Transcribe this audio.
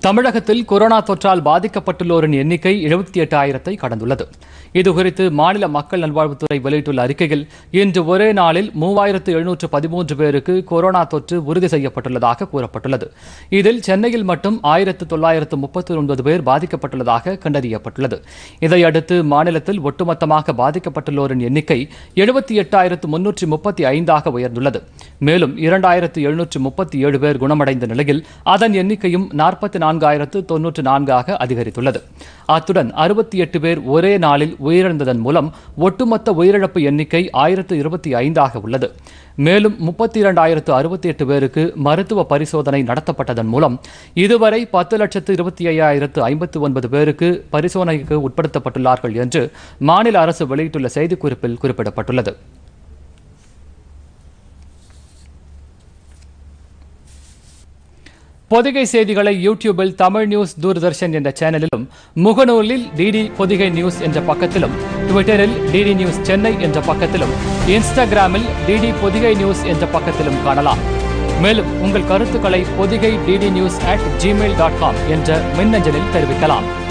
தமிழகத்தில் கொரோனா தொற்றால் பாதிக்கப்பட்டுள்ளோரின் எண்ணிக்கை எழுபத்தி எட்டாயிரத்தை கடந்துள்ளது இதுகுறித்து மாநில மக்கள் நல்வாழ்வுத்துறை வெளியிட்டுள்ள அறிக்கையில் இன்று ஒரே நாளில் மூவாயிரத்து எழுநூற்று பதிமூன்று பேருக்கு கொரோனா தொற்று உறுதி செய்யப்பட்டுள்ளதாக கூறப்பட்டுள்ளது இதில் சென்னையில் மட்டும் ஆயிரத்து தொள்ளாயிரத்து முப்பத்தி ஒன்பது பேர் பாதிக்கப்பட்டுள்ளதாக கண்டறியப்பட்டுள்ளது இதையடுத்து மாநிலத்தில் ஒட்டுமொத்தமாக பாதிக்கப்பட்டுள்ளோரின் எண்ணிக்கை எழுபத்தி எட்டாயிரத்து முன்னூற்றி முப்பத்தி ஐந்தாக உயர்ந்துள்ளது மேலும் இரண்டாயிரத்து எழுநூற்று முப்பத்தி ஏழு பேர் குணமடைந்த நிலையில் அதன் எண்ணிக்கையும் நாற்பத்தி நான்காயிரத்து தொன்னூற்று நான்காக அதிகரித்துள்ளது அத்துடன் அறுபத்தி எட்டு பேர் ஒரே நாளில் உயிரிழந்ததன் மூலம் ஒட்டுமொத்த உயிரிழப்பு எண்ணிக்கை ஆயிரத்து இருபத்தி ஐந்தாக உள்ளது மேலும் முப்பத்தி இரண்டாயிரத்து அறுபத்தி எட்டு பேருக்கு மருத்துவ பரிசோதனை நடத்தப்பட்டதன் மூலம் இதுவரை பத்து லட்சத்து இருபத்தி ஐயாயிரத்து ஐம்பத்து ஒன்பது பேருக்கு பரிசோதனைக்கு உட்படுத்தப்பட்டுள்ளார்கள் என்று மாநில அரசு வெளியிட்டுள்ள செய்திக்குறிப்பில் குறிப்பிடப்பட்டுள்ளது பொதிகை செய்திகளை யூடியூபில் தமிழ் நியூஸ் தூர்தர்ஷன் என்ற சேனலிலும் முகநூலில் டிடி பொதிகை நியூஸ் என்ற பக்கத்திலும் ட்விட்டரில் டிடி நியூஸ் சென்னை என்ற பக்கத்திலும் இன்ஸ்டாகிராமில் டிடி பொதிகை நியூஸ் என்ற பக்கத்திலும் காணலாம் மேலும் உங்கள் கருத்துக்களை Podhigai DD news at Gmail dot com என்ற மின்னஞ்சலில் தெரிவிக்கலாம்